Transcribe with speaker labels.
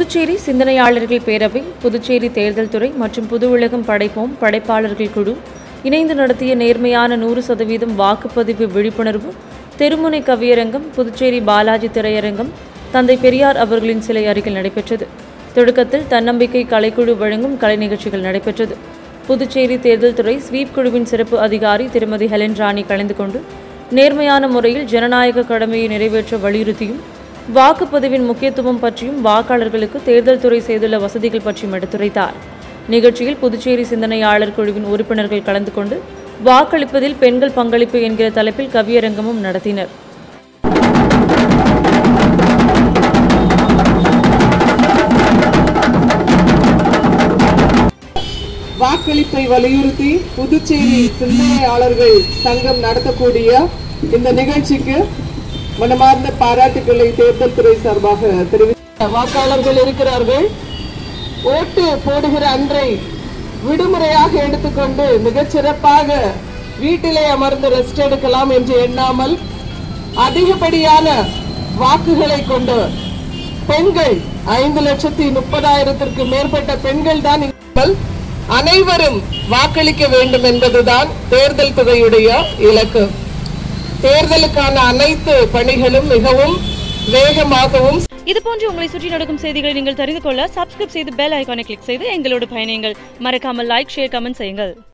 Speaker 1: புதுச்சேரி சிந்தனையாளர்கள் பேரவை புதுச்சேரி தேர்தல் துறை மற்றும் புது உலகம் படைப்போம் படைப்பாளர்கள் குழு இணைந்து நடத்திய நேர்மையான நூறு சதவீதம் வாக்குப்பதிவு விழிப்புணர்வு தெருமுனை கவியரங்கம் புதுச்சேரி பாலாஜி திரையரங்கம் தந்தை பெரியார் அவர்களின் சிலை அருகில் நடைபெற்றது தொடக்கத்தில் தன்னம்பிக்கை கலைக்குழு வழங்கும் கலை நிகழ்ச்சிகள் நடைபெற்றது புதுச்சேரி தேர்தல் துறை ஸ்வீப் குழுவின் சிறப்பு அதிகாரி திருமதி ஹெலன் ராணி கலந்து கொண்டு நேர்மையான முறையில் ஜனநாயக கடமையை நிறைவேற்ற வலியுறுத்தியும் வாக்குப்பதிவின் முக்கியத்துவம் பற்றியும் வாக்காளர்களுக்கு தேர்தல் துறை செய்துள்ள வசதிகள் பற்றியும் எடுத்துரைத்தார் நிகழ்ச்சியில் புதுச்சேரி சிந்தனையாளர் குழுவின் உறுப்பினர்கள் கலந்து கொண்டு வாக்களிப்பதில் பெண்கள் பங்களிப்பு என்கிற தலைப்பில் கவியரங்கமும் நடத்தினர்
Speaker 2: வாக்களிப்பை வலியுறுத்தி புதுச்சேரி சிந்தனையாளர்கள் சங்கம் நடத்தக்கூடிய இந்த நிகழ்ச்சிக்கு மனமார்ந்த பாராட்டுக்களை தேர்தல் துறை சார்பாக தெரிவித்த வாக்காளர்கள் இருக்கிறார்கள் ஓட்டு போடுகிற அன்றை விடுமுறையாக எடுத்துக்கொண்டு மிகச் சிறப்பாக வீட்டிலே அமர்ந்து ரெஸ்ட் எடுக்கலாம் என்று எண்ணாமல் அதிகப்படியான வாக்குகளை கொண்டு பெண்கள் ஐந்து லட்சத்தி முப்பதாயிரத்திற்கு மேற்பட்ட பெண்கள் தான் இல்லாமல் அனைவரும் வாக்களிக்க வேண்டும் என்பதுதான் தேர்தல் துறையுடைய இலக்கு தேர்தலுக்கான அனைத்து பணிகளும் மிகவும் வேகமாகவும்
Speaker 1: இதுபோன்று உங்களை சுற்றி நடக்கும் செய்திகளை நீங்கள் தெரிந்து கொள்ள சப்ஸ்கிரைப் செய்து பெல் ஐகானை கிளிக் செய்து எங்களோடு பயணியுங்கள் மறக்காமல் லைக் ஷேர் கமெண்ட் செய்யுங்கள்